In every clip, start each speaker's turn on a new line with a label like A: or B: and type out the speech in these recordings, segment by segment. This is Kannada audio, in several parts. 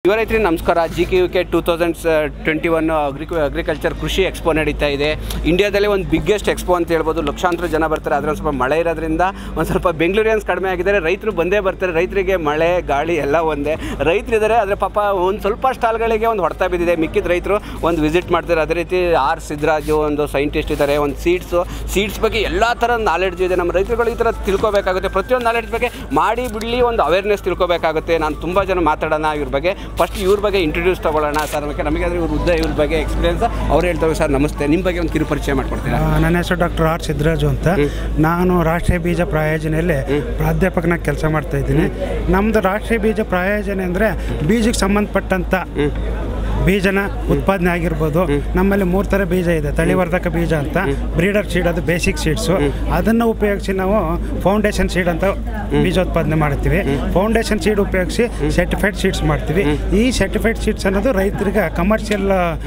A: ಯುವ ರೈತರಿಗೆ ನಮಸ್ಕಾರ G K V K two thousand twenty one ಅಗ್ರಿಕ ಅಗ್ರಿಕಲ್ಚರ್ ಕೃಷಿ ಎಕ್ಸ್ಪೋ ನಡೀತಾ ಇದೆ ಇಂಡಿಯಾದಲ್ಲೇ ಒಂದು ಬಿಗ್ಗೆಸ್ಟ್ ಎಕ್ಸ್ಪೋ ಅಂತ ಹೇಳ್ಬೋದು ಲಕ್ಷಾಂತರ ಜನ ಬರ್ತಾರೆ ಅದರಲ್ಲಿ ಸ್ವಲ್ಪ ಮಳೆ ಇರೋದ್ರಿಂದ ಒಂದು ಸ್ವಲ್ಪ ಬೆಂಗಳೂರಿಯನ್ಸ್ ಕಡಿಮೆ ಆಗಿದ್ದಾರೆ ರೈತರು ಬಂದೇ ಬರ್ತಾರೆ ರೈತರಿಗೆ ಮಳೆ ಗಾಳಿ ಎಲ್ಲ ಒಂದೇ ರೈತರಿದ್ದಾರೆ ಆದರೆ ಪಾಪ ಒಂದು ಸ್ವಲ್ಪ ಸ್ಟಾಲ್ಗಳಿಗೆ ಒಂದು ಹೊಡೆತ ಬಿದ್ದಿದೆ ಮಿಕ್ಕಿದ ರೈತರು ಒಂದು ವಿಸಿಟ್ ಮಾಡ್ತಾರೆ ಅದೇ ರೀತಿ ಆರ್ ಸಿದ್ದರಾಜು ಒಂದು ಸೈಂಟಿಸ್ಟ್ ಇದ್ದಾರೆ ಒಂದು ಸೀಡ್ಸು ಸೀಡ್ಸ್ ಬಗ್ಗೆ ಎಲ್ಲ ಥರದ ನಾಲೆಡ್ಜ್ ಇದೆ ನಮ್ಮ ರೈತರುಗಳು ಈ ಥರ ತಿಳ್ಕೊಬೇಕಾಗುತ್ತೆ ಪ್ರತಿಯೊಂದು ನಾಲೆಡ್ಜ್ ಬಗ್ಗೆ ಮಾಡಿ ಬಿಡಲಿ ಒಂದು ಅವೇರ್ನೆಸ್ ತಿಳ್ಕೊಬೇಕಾಗುತ್ತೆ ನಾನು ತುಂಬ ಜನ ಮಾತಾಡೋಣ ಇವ್ರ ಬಗ್ಗೆ ಫಸ್ಟ್ ಇವ್ರ ಬಗ್ಗೆ ಇಂಟ್ರೊಡ್ಯೂಸ್ ತಗೊಳ್ಳೋಣ ಸರ್ ನಮಗೆ ನಮಗೆ ಆದರೆ ಇವ್ರ ಉದ್ದ ಇವ್ರ ಬಗ್ಗೆ ಎಕ್ಸ್ಪೀರಿಯನ್ಸ್ ಅವ್ರು ಹೇಳ್ತಾರೆ ಸರ್ ನಮಸ್ತೆ ನಿಮ್ಮ ಬಗ್ಗೆ ಒಂದು ಕಿರು ಪರಿಚಯ ಮಾಡ್ಕೊಡ್ತೀರಾ
B: ಆ, ನನ್ನ ಹೆಸರು ಡಾಕ್ಟರ್ ಆರ್ ಸಿದ್ದರಾಜು ಅಂತ ನಾನು ರಾಷ್ಟ್ರೀಯ ಬೀಜ ಪ್ರಾಯೋಜನೆಯಲ್ಲಿ ಪ್ರಾಧ್ಯಾಪಕನಾಗಿ ಕೆಲಸ ಮಾಡ್ತಾ ಇದ್ದೀನಿ ನಮ್ಮದು ರಾಷ್ಟ್ರೀಯ ಬೀಜ ಪ್ರಾಯೋಜನೆ ಅಂದರೆ ಬೀಜಕ್ಕೆ ಸಂಬಂಧಪಟ್ಟಂಥ ಬೀಜನ ಉತ್ಪಾದನೆ ಆಗಿರ್ಬೋದು ನಮ್ಮಲ್ಲಿ ಮೂರು ಥರ ಬೀಜ ಇದೆ ತಳಿವರ್ಧಕ ಬೀಜ ಅಂತ ಬ್ರೀಡರ್ ಸೀಡ್ ಅದು ಬೇಸಿಕ್ ಸೀಡ್ಸು ಅದನ್ನು ಉಪಯೋಗಿಸಿ ನಾವು ಫೌಂಡೇಶನ್ ಸೀಡ್ ಅಂತ ಬೀಜೋತ್ಪಾದನೆ ಮಾಡ್ತೀವಿ ಫೌಂಡೇಶನ್ ಸೀಡ್ ಉಪಯೋಗಿಸಿ ಸರ್ಟಿಫೈಡ್ ಸೀಡ್ಸ್ ಮಾಡ್ತೀವಿ ಈ ಸರ್ಟಿಫೈಡ್ ಸೀಡ್ಸ್ ಅನ್ನೋದು ರೈತರಿಗೆ ಕಮರ್ಷಿಯಲ್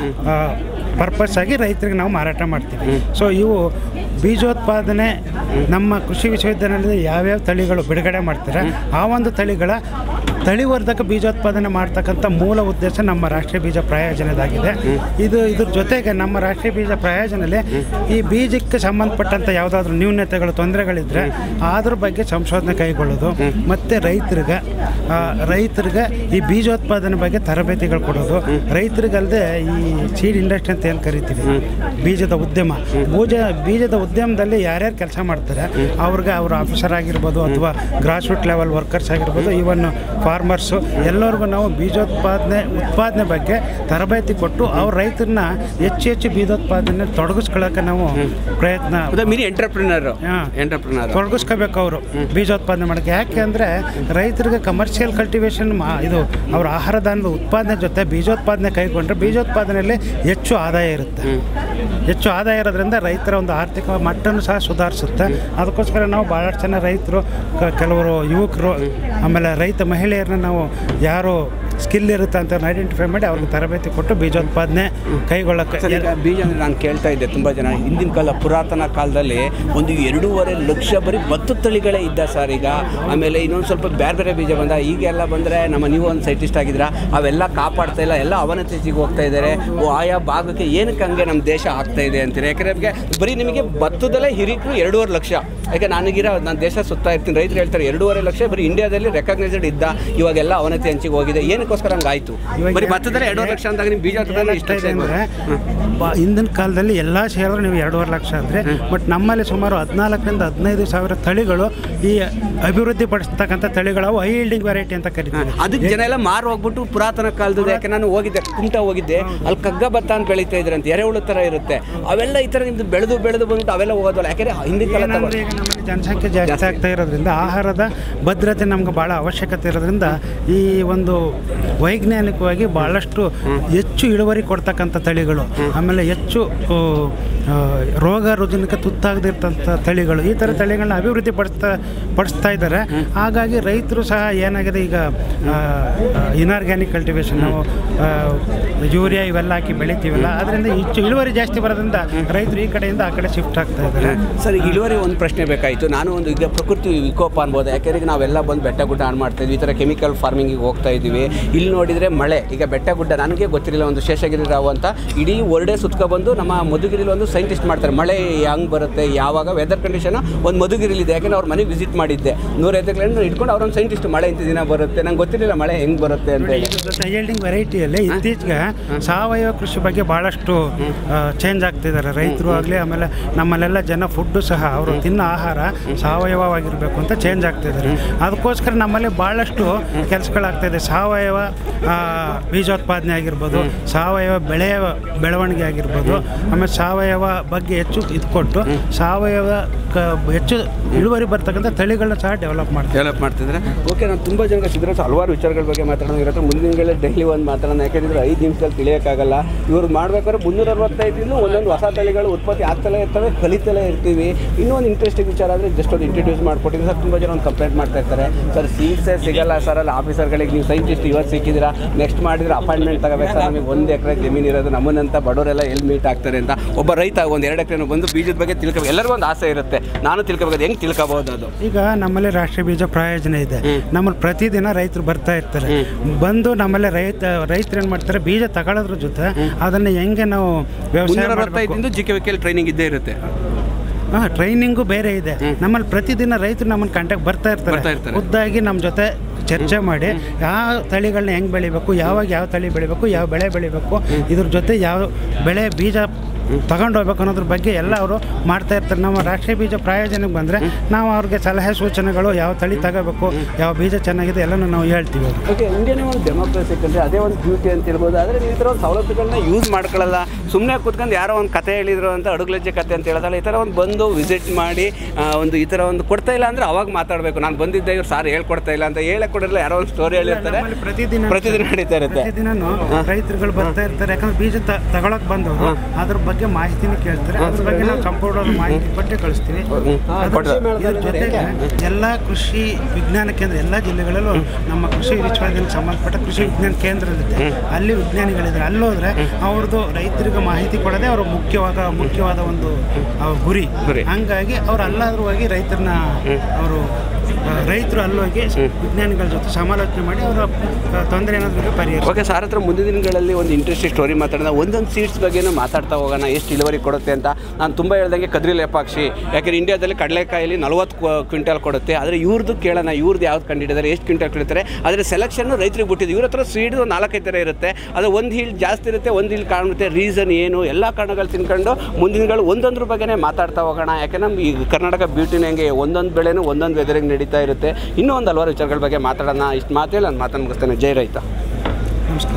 B: ಪರ್ಪಸ್ ಆಗಿ ರೈತರಿಗೆ ನಾವು ಮಾರಾಟ ಮಾಡ್ತೀವಿ ಸೊ ಇವು ಬೀಜೋತ್ಪಾದನೆ ನಮ್ಮ ಕೃಷಿ ವಿಶ್ವವಿದ್ಯಾನಿಲಯದಲ್ಲಿ ಯಾವ್ಯಾವ ತಳಿಗಳು ಬಿಡುಗಡೆ ಮಾಡ್ತಾರೆ ಆ ಒಂದು ತಳಿಗಳ ತಳಿವರ್ಧಕ ಬೀಜೋತ್ಪಾದನೆ ಮಾಡ್ತಕ್ಕಂಥ ಮೂಲ ಉದ್ದೇಶ ನಮ್ಮ ರಾಷ್ಟ್ರೀಯ ಬೀಜ ಪ್ರಾಯೋಜನದಾಗಿದೆ ಇದು ಇದ್ರ ಜೊತೆಗೆ ನಮ್ಮ ರಾಷ್ಟ್ರೀಯ ಬೀಜ ಪ್ರಾಯೋಜನೆಯಲ್ಲಿ ಈ ಬೀಜಕ್ಕೆ ಸಂಬಂಧಪಟ್ಟಂಥ ಯಾವುದಾದ್ರೂ ನ್ಯೂನತೆಗಳು ತೊಂದರೆಗಳಿದ್ದರೆ ಅದ್ರ ಬಗ್ಗೆ ಸಂಶೋಧನೆ ಕೈಗೊಳ್ಳೋದು ಮತ್ತು ರೈತರಿಗೆ ಆ, ರೈತರಿಗೆ ಈ ಬೀಜೋತ್ಪಾದನೆ ಬಗ್ಗೆ ತರಬೇತಿಗಳು ಕೊಡೋದು ರೈತರಿಗಲ್ಲದೆ ಈ ಸೀಡ್ ಇಂಡಸ್ಟ್ರಿ ಅಂತ ಏನು ಕರಿತೀವಿ ಬೀಜದ ಉದ್ಯಮ ಬೀಜ ಬೀಜದ ಉದ್ಯಮದಲ್ಲಿ ಯಾರ್ಯಾರು ಕೆಲಸ ಮಾಡ್ತಾರೆ ಅವ್ರಿಗೆ ಅವ್ರ ಆಫೀಸರ್ ಆಗಿರ್ಬೋದು ಅಥವಾ ಗ್ರಾಸ್ ರೂಟ್ ಲೆವೆಲ್ ವರ್ಕರ್ಸ್ ಆಗಿರ್ಬೋದು ಇವನ್ ಫಾರ್ಮರ್ಸು ಎಲ್ಲರಿಗೂ ನಾವು ಬೀಜೋತ್ಪಾದನೆ ಉತ್ಪಾದನೆ ಬಗ್ಗೆ ತರಬೇತಿ ಕೊಟ್ಟು ಅವ್ರ ರೈತರನ್ನ ಹೆಚ್ಚು ಹೆಚ್ಚು ಬೀಜೋತ್ಪಾದನೆ ತೊಡಗಿಸ್ಕೊಳ್ಳೋಕೆ ನಾವು ಪ್ರಯತ್ನ
A: ಅದು ಮಿನಿ ಎಂಟರ್ಪ್ರಿನರ್
B: ಹಾ.
A: ಎಂಟರ್ಪ್ರಿನರ್
B: ತೊಡಗಿಸ್ಕೋಬೇಕು ಅವರು ಬೀಜೋತ್ಪಾದನೆ ಮಾಡೋಕ್ಕೆ ಯಾಕೆ ಅಂದರೆ ರೈತರಿಗೆ ಕಮರ್ಷಿಯಲ್ ಕಲ್ಟಿವೇಷನ್ ಮಾ ಇದು ಅವ್ರ ಆಹಾರ ಧಾನ್ಯದ ಉತ್ಪಾದನೆ ಜೊತೆ ಬೀಜೋತ್ಪಾದನೆ ಕೈಗೊಂಡ್ರೆ ಬೀಜೋತ್ಪಾದನೆಯಲ್ಲಿ ಹೆಚ್ಚು ಆದಾಯ ಇರುತ್ತೆ ಹೆಚ್ಚು ಆದಾಯ ಇರೋದ್ರಿಂದ ರೈತರ ಒಂದು ಆರ್ಥಿಕ ಮಟ್ಟನೂ ಸಹ ಸುಧಾರಿಸುತ್ತೆ ಅದಕ್ಕೋಸ್ಕರ ನಾವು ಭಾಳಷ್ಟು ಜನ ರೈತರು ಕ- ಕೆಲವರು ಯುವಕರು ಆಮೇಲೆ ರೈತ ಮಹಿಳೆಯರನ್ನ ನಾವು ಯಾರು ಸ್ಕಿಲ್ ಇರುತ್ತೆ ಅಂತ ಐಡೆಂಟಿಫೈ ಮಾಡಿ ಅವ್ರಿಗೆ ತರಬೇತಿ ಕೊಟ್ಟು ಬೀಜೋತ್ಪಾದನೆ ಕೈಗೊಳ್ಳಕ್ಕೆ
A: ಸರ್ ಈಗ ಬೀಜ ಅಂದರೆ ನಾನು ಕೇಳ್ತಾ ಇದ್ದೆ ತುಂಬ ಜನ ಹಿಂದಿನ ಕಾಲ ಪುರಾತನ ಕಾಲದಲ್ಲಿ ಒಂದು ಎರಡೂವರೆ ಲಕ್ಷ ಬರೀ ಭತ್ತದ ತಳಿಗಳೇ ಇದ್ದ ಸರ್ ಈಗ ಆಮೇಲೆ ಇನ್ನೊಂದು ಸ್ವಲ್ಪ ಬೇರೆ ಬೇರೆ ಬೀಜ ಬಂದ ಈಗೆಲ್ಲ ಬಂದರೆ ನಮ್ಮ ನೀವು ಒಂದು ಸೈಂಟಿಸ್ಟ್ ಆಗಿದ್ದೀರಾ ಅವೆಲ್ಲ ಕಾಪಾಡ್ತಾ ಇಲ್ಲ ಎಲ್ಲ ಅವನತಿಗೆ ಹೋಗ್ತಾ ಇದ್ದಾರೆ ಓ ಆಯಾ ಭಾಗಕ್ಕೆ ಏನಕ್ಕೆ ಹಂಗೆ ನಮ್ಮ ದೇಶ ಆಗ್ತಾ ಇದೆ ಅಂತೀರಿ ಯಾಕಂದರೆ ನಮಗೆ ಬರೀ ನಿಮಗೆ ಭತ್ತದಲ್ಲೇ ಹಿರಿಕರು ಎರಡೂವರೆ ಲಕ್ಷ ಯಾಕೆ ನನಗಿರೋ ನಾನು ದೇಶ ಸುತ್ತಾ ಇರ್ತೀನಿ ರೈತರು ಹೇಳ್ತಾರೆ ಎರಡೂವರೆ ಲಕ್ಷ ಬರೀ ಇಂಡಿಯಾದಲ್ಲಿ ರೆಕಗ್ನೈಸ್ಡ್ ಇದ್ದ ಇವಾಗೆಲ್ಲ ಅವನತಿ ಹಂಚಿಗೆ ಹೋಗಿದೆ ಏನಕ್ಕೋಸ್ಕರ ಹಂಗಾಯ್ತು
B: ಇವಾಗ
A: ಬರೀ ಭತ್ತದಲ್ಲೇ ಎರಡೂವರೆ ಲಕ್ಷ ಅಂದಾಗ ನಿಮ್ಮ ಬೀಜ ಹಾಕಿದ್ರೆ ಇಷ್ಟ
B: ಏನಾಗ್ತಾ ಇದೆ ಅಂದರೆ ಹಿಂದಿನ ಕಾಲದಲ್ಲಿ ಎಲ್ಲ ಸೇರಿದ್ರೆ ನೀವು ಎರಡೂವರೆ ಲಕ್ಷ ಅಂದರೆ ಬಟ್ ನಮ್ಮಲ್ಲಿ ಸುಮಾರು ಹದಿನಾಲ್ಕರಿಂದ ಹದಿನೈದು ಸಾವಿರ ತಳಿಗಳು ಈ ಅಭಿವೃದ್ಧಿ ಪಡಿಸ್ತಕ್ಕಂಥ ತಳಿಗಳು ಅವು ಹೈ ಈಲ್ಡಿಂಗ್ ವೆರೈಟಿ ಅಂತ ಕರಿತೀವಿ
A: ಅದಕ್ಕೆ ಜನ ಎಲ್ಲ ಮಾರು ಹೋಗ್ಬಿಟ್ಟು ಪುರಾತನ ಕಾಲದ ಯಾಕೆ ನಾನು ಹೋಗಿದ್ದೆ ಕುಮಟ ಹೋಗಿದ್ದೆ ಅಲ್ಲಿ ಕಗ್ಗ ಭತ್ತ ಅಂತ ಬೆಳೀತಾ ಇದ್ರಂತೆ ಎರೆಹುಳು ಥರ ಇರುತ್ತೆ ಅವೆಲ್ಲ ಈ ಥರ ನಿಮ್ದು ಬೆಳೆದು ಬೆಳೆದು ಬಂದ್ಬಿಟ್ಟು ಅವೆಲ್ಲ ಹೋಗೋದಲ್ಲ ಯಾಕಂದ್ರೆ ಹಿಂದಿನ ಕಾಲ
B: ಏನಂದ್ರೆ ಈಗ ನಮ್ಮಲ್ಲಿ ಜನಸಂಖ್ಯೆ ಜಾಸ್ತಿ ಆಗ್ತಾ ಇರೋದ್ರಿಂದ ಆಹಾರದ ಭದ್ರತೆ ನಮ್ಗೆ ಭಾಳ ಅವಶ್ಯಕತೆ ಇರೋದ್ರಿಂದ ಈ ಒಂದು ವೈಜ್ಞಾನಿಕವಾಗಿ ಭಾಳಷ್ಟು ಹೆಚ್ಚು ಇಳುವರಿ ಕೊಡ್ತಕ್ಕಂಥ ತಳಿಗಳು ಆಮೇಲೆ ಹೆಚ್ಚು ಆ, ಆ, ರೋಗ ರುಜಿನಕ್ಕೆ ತುತ್ತಾಗದಿರ್ತಂಥ ತಳಿಗಳು ಈ ಥರ ತಳಿಗಳನ್ನ ಅಭಿವೃದ್ಧಿ ಪಡಿಸ್ತಾ ಪಡಿಸ್ತಾ ಇದ್ದಾರೆ ಹಾಗಾಗಿ ರೈತರು ಸಹ ಏನಾಗಿದೆ ಈಗ ಇನಾರ್ಗ್ಯಾನಿಕ್ ಕಲ್ಟಿವೇಶನ್ ನಾವು ಆ, ಯೂರಿಯಾ ಇವೆಲ್ಲ ಹಾಕಿ ಬೆಳಿತೀವಲ್ಲ ಅದರಿಂದ ಹೆಚ್ಚು ಇಳುವರಿ ಜಾಸ್ತಿ ಬರೋದ್ರಿಂದ ರೈತರು ಈ ಕಡೆಯಿಂದ ಆ ಕಡೆ ಶಿಫ್ಟ್ ಆಗ್ತಾ ಇದ್ದಾರೆ
A: ಸರ್ ಈಗ ಇಳುವರಿ ಒಂದು ಪ್ರಶ್ನೆ ಬೇಕಾಯಿತು ನಾನು ಒಂದು ಈಗ ಪ್ರಕೃತಿ ವಿಕೋಪ ಅನ್ಬೋದು ಯಾಕಂದ್ರೆ ಈಗ ನಾವೆಲ್ಲ ಬಂದು ಬೆಟ್ಟ ಗುಡ್ಡ ಆನ್ ಮಾಡ್ತಾ ಇದ್ವಿ ಈ ಥರ ಕೆಮಿಕಲ್ ಫಾರ್ಮಿಂಗಿಗೆ ಹೋಗ್ತಾ ಇದ್ದೀವಿ ಇಲ್ಲಿ ನೋಡಿದರೆ ಮಳೆ ಈಗ ಬೆಟ್ಟ ಗುಡ್ಡ ನನಗೆ ಗೊತ್ತಿರಲಿಲ್ಲ ಒಂದು ಶೇಷಗಿರಿ ರಾವ್ ಅಂತ ಇಡೀ ವರ್ಡೇ ಸುತ್ಕೊಬಂದು ನಮ್ಮ ಮಧುಗಿರಿಲಿ ಒಂದು ಸೈಂಟಿಸ್ಟ್ ಮಾಡ್ತಾರೆ ಮಳೆ ಹೆಂಗೆ ಬರುತ್ತೆ ಯಾವಾಗ ವೆದರ್ ಕಂಡೀಷನ್ ಒಂದು ಮಧುಗಿರಿಲಿದೆ ಯಾಕಂದ್ರೆ ಅವ್ರ ಮನೆಗೆ ವಿಸಿಟ್ ಮಾಡಿದ್ದೆ ನೂರೈದು ಕಿಲೋಮೀಟರ್ ಇಟ್ಕೊಂಡು ಅವ್ರೊಂದು ಸೈಂಟಿಸ್ಟ್ ಮಳೆ ಇಂಥ ದಿನ ಬರುತ್ತೆ ನಂಗೆ ಗೊತ್ತಿರಲಿಲ್ಲ ಮಳೆ ಹೆಂಗೆ ಬರುತ್ತೆ ಅಂತ ಹೇಳಿ
B: ಸೈಲ್ಡಿಂಗ್ ವೆರೈಟಿಯಲ್ಲಿ ಇತ್ತೀಚೆಗೆ ಸಾವಯವ ಕೃಷಿ ಬಗ್ಗೆ ಭಾಳಷ್ಟು ಚೇಂಜ್ ಆಗ್ತಿದ್ದಾರೆ ರೈತರು ಆಗಲಿ ಆಮೇಲೆ ನಮ್ಮಲ್ಲೆಲ್ಲ ಜನ ಫುಡ್ಡು ಸಹ ಅವರು ತಿನ್ನೋ ಆಹಾರ ಸಾವಯವವಾಗಿರಬೇಕು ಅಂತ ಚೇಂಜ್ ಆಗ್ತಿದ್ದಾರೆ ಅದಕ್ಕೋಸ್ಕರ ನಮ್ಮಲ್ಲಿ ಭಾಳಷ್ಟು ಕೆಲಸಗಳಾಗ್ತಾಯಿದೆ ಸಾವಯವ ಆ, ಬೀಜೋತ್ಪಾದನೆ ಆಗಿರ್ಬೋದು ಸಾವಯವ ಬೆಳೆಯ ಬೆಳವಣಿಗೆ ಆಗಿರ್ಬೋದು ಆಮೇಲೆ ಸಾವಯವ ಬಗ್ಗೆ ಹೆಚ್ಚು ಇದು ಕೊಟ್ಟು ಸಾವಯವ ಕ ಹೆಚ್ಚು ಇಳುವರಿ ಬರ್ತಕ್ಕಂಥ ತಳಿಗಳನ್ನ ಸಹ ಡೆವಲಪ್ ಮಾಡ್ತಾರೆ
A: ಡೆವಲಪ್ ಮಾಡ್ತಿದ್ರೆ ಓಕೆ ನಾನು ತುಂಬ ಜನಕ್ಕೆ ಸಿದ್ದರಾಜ್ ಹಲವಾರು ವಿಚಾರಗಳ ಬಗ್ಗೆ ಮಾತಾಡೋದು ಇರುತ್ತೆ ಮುಂದಿನ ದಿನಗಳಲ್ಲಿ ಡೈಲಿ ಒಂದು ಮಾತಾಡೋಣ ಯಾಕಂದ್ರೆ ಐದು ನಿಮಿಷದಲ್ಲಿ ತಿಳಿಯೋಕ್ಕಾಗಲ್ಲ ಇವ್ರು ಮಾಡ್ಬೇಕಾದ್ರೆ ಮುನ್ನೂರ ಅರವತ್ತೈದು ದಿನ ಒಂದೊಂದು ಹೊಸ ತಳಿಗಳು ಉತ್ಪತ್ತಿ ಆಗ್ತಲೇ ಇರ್ತವೆ ಕಲಿತಲೇ ಇರ್ತೀವಿ ಇನ್ನೂ ಒಂದು ಇಂಟ್ರೆಸ್ಟಿಂಗ್ ವಿಚಾರ ಆದರೆ ಜಸ್ಟ್ ಒಂದು ಇಂಟ್ರಡ್ಯೂಸ್ ಮಾಡಿಕೊಟ್ಟಿದ್ದು ಸರ್ ತುಂಬ ಜನ ಒಂದು ಕಂಪ್ಲೇಂಟ್ ಮಾಡ್ತಾ ಇರ್ತಾರೆ ಸರ್ ಸೀಟ್ಸೇ ಸಿಗಲ್ಲ ಸರ್ ಅಲ್ಲಿ ಆಫೀಸರ್ಗಳಿಗೆ ನೀವು ಸೈಂಟಿಸ್ಟ್ ಇವತ್ತು ಸಿಕ್ಕಿದ್ದೀರಾ ನೆಕ್ಸ್ಟ್ ಮಾಡಿದ್ರೆ ಅಪಾಯಿಂಟ್ಮೆಂಟ್ ತಗೋಬೇಕು ಸರ್ ನಮಗೆ ಒಂದು ಎಕರೆ ಜಮೀನು ಇರೋದು ನಮ್ಮನ್ನಂತ ಬಡವರೆಲ್ಲ ಎಲ್ಲಿ ಮೀಟ್ ಆಗ್ತಾರೆ ಅಂತ ಒಬ್ಬ ರೈತ ಒಂದು ಎರಡು ಎಕರೆ ಬಂದು ಬೀಜದ ಬಗ್ಗೆ ತಿಳ್ಕೊ ಎಲ್ಲರಿಗೂ ಒಂದು ಆಸೆ ಇರುತ್ತೆ ನಾನು ತಿಳ್ಕೊಬೇಕು ಹೆಂಗೆ ತಿಳ್ಕೊಬೋದು ಅದು
B: ಈಗ ನಮ್ಮಲ್ಲಿ ರಾಷ್ಟ್ರೀಯ ಬೀಜ ಪ್ರಾಯೋಜನೆ ಇದೆ ನಮ್ಮಲ್ಲಿ ಪ್ರತಿದಿನ ರೈತರು ಬರ್ತಾ ಇರ್ತಾರೆ ಬಂದು ನಮ್ಮಲ್ಲಿ ರೈತ ರೈತರು ಏನು ಮಾಡ್ತಾರೆ ಬೀಜ ತಗೊಳ್ಳೋದ್ರ ಜೊತೆ ಅದನ್ನು ಹೆಂಗೆ ನಾವು ವ್ಯವಸಾಯ
A: ಮುಂದಿನ ಬರ್ತಾ
B: ಮಾಡಬೇಕು
A: ಇದ್ದಿಂದ ಜಿ ಕೆ ವಿ ಟ್ರೈನಿಂಗ್ ಇದ್ದೇ ಇರುತ್ತೆ
B: ಹಾಂ ಟ್ರೈನಿಂಗು ಬೇರೆ ಇದೆ ನಮ್ಮಲ್ಲಿ ಪ್ರತಿದಿನ ರೈತರು ನಮ್ಮನ್ನು ಕಾಂಟ್ಯಾಕ್ಟ್ ಬರ್ತಾ
A: ಬರ್ತಾ
B: ಇರ್ತಾರೆ
A: ಇರ್ತಾರೆ.
B: ಖುದ್ದಾಗಿ ನಮ್ಮ ಜೊತೆ ಚರ್ಚೆ ಮಾಡಿ ಯಾವ ತಳಿಗಳನ್ನ ಹೆಂಗೆ ಬೆಳಿಬೇಕು ಯಾವಾಗ ಯಾವ ತಳಿ ಬೆಳಿಬೇಕು ಯಾವ ಬೆಳೆ ಬೆಳಿಬೇಕು ಇದ್ರ ಜೊತೆ ಯಾವ ಬೆಳೆ ಬೀಜ ತಗೊಂಡು ಹೋಗ್ಬೇಕು ಅನ್ನೋದ್ರ ಬಗ್ಗೆ ಎಲ್ಲ ಅವರು ಮಾಡ್ತಾ ಇರ್ತಾರೆ ನಮ್ಮ ರಾಷ್ಟ್ರೀಯ ಬೀಜ ಪ್ರಾಯೋಜನಕ್ಕೆ ಬಂದರೆ ನಾವು ಅವ್ರಿಗೆ ಸಲಹೆ ಸೂಚನೆಗಳು ಯಾವ ತಳಿ ತಗೋಬೇಕು ಯಾವ ಬೀಜ ಚೆನ್ನಾಗಿದೆ ಎಲ್ಲನೂ ನಾವು ಹೇಳ್ತೀವಿ ಅವ್ರಿಗೆ
A: ಓಕೆ ಇಂಡಿಯಾನೇ ಒಂದು ಡೆಮೋಕ್ರಸಿ ಕಂಡ್ರೆ ಅದೇ ಒಂದು ಬ್ಯೂಟಿ ಅಂತ ಇರ್ಬೋದು ಆದರೆ ನೀವು ಈ ಥರ ಒಂದು ಸವಲತ್ತುಗಳನ್ನ ಯೂಸ್ ಮಾಡ್ಕೊಳ್ಳಲ್ಲ ಸುಮ್ಮನೆ ಕೂತ್ಕೊಂಡು ಯಾರೋ ಒಂದು ಕತೆ ಹೇಳಿದ್ರು ಅಂತ ಅಡುಗ್ಲಜ್ಜೆ ಕತೆ ಅಂತ ಹೇಳ್ತಾಳೆ ಈ ಥರ ಒಂದು ಬಂದು ವಿಸಿಟ್ ಮಾಡಿ ಆ, ಒಂದು ಈ ಥರ ಒಂದು ಕೊಡ್ತಾ ಇಲ್ಲ ಅಂದರೆ ಅವಾಗ ಮಾತಾಡಬೇಕು ನಾನು ಬಂದಿದ್ದೆ ಇವ್ರು ಸಾರ್ ಹೇಳ್ಕೊಡ್ತಾ ಇಲ್ಲ ಅಂತ ಹೇಳಕ್ ಕೊಡಿರಲ್ಲ ಯಾರೋ ಒಂದು ಸ್ಟೋರಿ ಹೇಳಿರ್ತಾರೆ
B: ನಮ್ಮಲ್ಲಿ ಪ್ರತಿದಿನ
A: ಪ್ರತಿದಿನ ನಡೀತಾ ಇರುತ್ತೆ
B: ಪ್ರತಿದಿನನೂ ರೈತರುಗಳು ಬರ್ತಾ ಇರ್ತಾರೆ ಯಾಕಂದ್ರೆ ಬೀಜ ತ- ತಗೊಳಕ್ ಬಂದವರು ಅದ್ರ ಬಗ್ಗೆ ಮಾಹಿತಿನ ಕೇಳ್ತಾರೆ ಅದ್ರ ಬಗ್ಗೆ ನಾವು ಸಂಪೂರ್ಣ ಮಾಹಿತಿ ಕೊಟ್ಟೆ ಕಳಿಸ್ತೀವಿ ಅದ್ರ- ಇದ್ರ ಜೊತೆಗೆ ಎಲ್ಲ ಕೃಷಿ ವಿಜ್ಞಾನ ಕೇಂದ್ರ ಎಲ್ಲ ಜಿಲ್ಲೆಗಳಲ್ಲೂ ನಮ್ಮ ಕೃಷಿ ವಿಶ್ವವಿದ್ಯಾಲಯಕ್ಕೆ ಸಂಬಂಧಪಟ್ಟ ಕೃಷಿ ವಿಜ್ಞಾನ ಕೇಂದ್ರಗಳಿದೆ ಅಲ್ಲಿ ವಿಜ್ಞಾನಿಗಳಿದ್ದಾರೆ ಅಲ್ಲಿ ಹೋದ್ರೆ ಅವ್ರದ್ದು ರೈತರಿಗೆ ಮಾಹಿತಿ ಕೊಡೋದೇ ಅವ್ರ ಮುಖ್ಯವಾದ ಮುಖ್ಯವಾದ ಒಂದು ಅವ್ರ ಗುರಿ
A: ಗುರಿ.
B: ಹಂಗಾಗಿ ಅವ್ರು ಅಲ್ಲಾದ್ರೂ ಹೋಗಿ ರೈತರನ್ನ ಅವರು ರೈತರು ಅಲ್ಲೋಗಿ ವಿಜ್ಞಾನಿಗಳ ಜೊತೆ ಸಮಾಲೋಚನೆ ಮಾಡಿ ಅವರ ತೊಂದರೆ ಏನಾದ್ರು ಪರಿಹರಿಸ
A: ಓಕೆ ಸಾರ್ ಹತ್ರ ಮುಂದಿನ ದಿನಗಳಲ್ಲಿ ಒಂದು ಇಂಟ್ರೆಸ್ಟಿಂಗ್ ಸ್ಟೋರಿ ಮಾತಾಡೋಣ ಒಂದೊಂದು ಸೀಟ್ಸ್ ಬಗ್ಗೆನೂ ಮಾತಾಡ್ತಾ ಹೋಗೋಣ ಎಷ್ಟು ಇಳುವರಿ ಕೊಡುತ್ತೆ ಅಂತ ನಾನು ತುಂಬ ಹೇಳ್ದಂಗೆ ಕದ್ರಿ ಲೇಪಾಕ್ಷಿ ಯಾಕೆಂದ್ರೆ ಇಂಡಿಯಾದಲ್ಲಿ ಕಡಲೆಕಾಯಲ್ಲಿ ನಲ್ವತ್ತು ಕ್ವಿಂಟಲ್ ಕೊಡುತ್ತೆ ಆದರೆ ಇವ್ರದ್ದು ಕೇಳೋಣ ಇವ್ರದ್ದು ಯಾವ್ದು ಕಂಡಿದ್ದಾರೆ ಎಷ್ಟು ಕ್ವಿಂಟಲ್ ಕೊಡ್ತಾರೆ ಆದರೆ ಸೆಲೆಕ್ಷನ್ನು ರೈತರಿಗೆ ಬಿಟ್ಟಿದ್ದು ಇವ್ರ ಹತ್ರ ಸ್ವೀಡ್ ಒಂದು ನಾಲ್ಕೈದು ಥರ ಇರುತ್ತೆ ಅದು ಒಂದು ಹೀಲ್ ಜಾಸ್ತಿ ಇರುತ್ತೆ ಒಂದು ಹೀಲ್ ಕಾಣುತ್ತೆ ರೀಸನ್ ಏನು ಎಲ್ಲ ಕಾರಣಗಳು ತಿನ್ಕೊಂಡು ಮುಂದಿನ ದಿನಗಳು ಒಂದೊಂದ್ರ ಬಗ್ಗೆನೇ ಮಾತಾಡ್ತಾ ಹೋಗೋಣ ಯಾಕೆ ನಮ್ಮ ಈ ಕರ್ನಾಟಕ ಬ್ಯೂಟಿನ ಹೆಂಗೆ ಒಂದೊಂದು ಬೆಳೆನೂ ಒಂದೊಂದು ವೆದರಿಗೆ ನಡೀತಾ ಇರುತ್ತೆ ಇನ್ನೂ ಒಂದು ಹಲವಾರು ವಿಚಾರಗಳ ಬಗ್ಗೆ ಮಾತಾಡೋಣ ಇಷ್ಟು ಮಾತೇಳಿ ನಾನು ಮಾತನ್ನು ಮುಗಿಸ್ತೇನೆ ಜೈ ರೈತ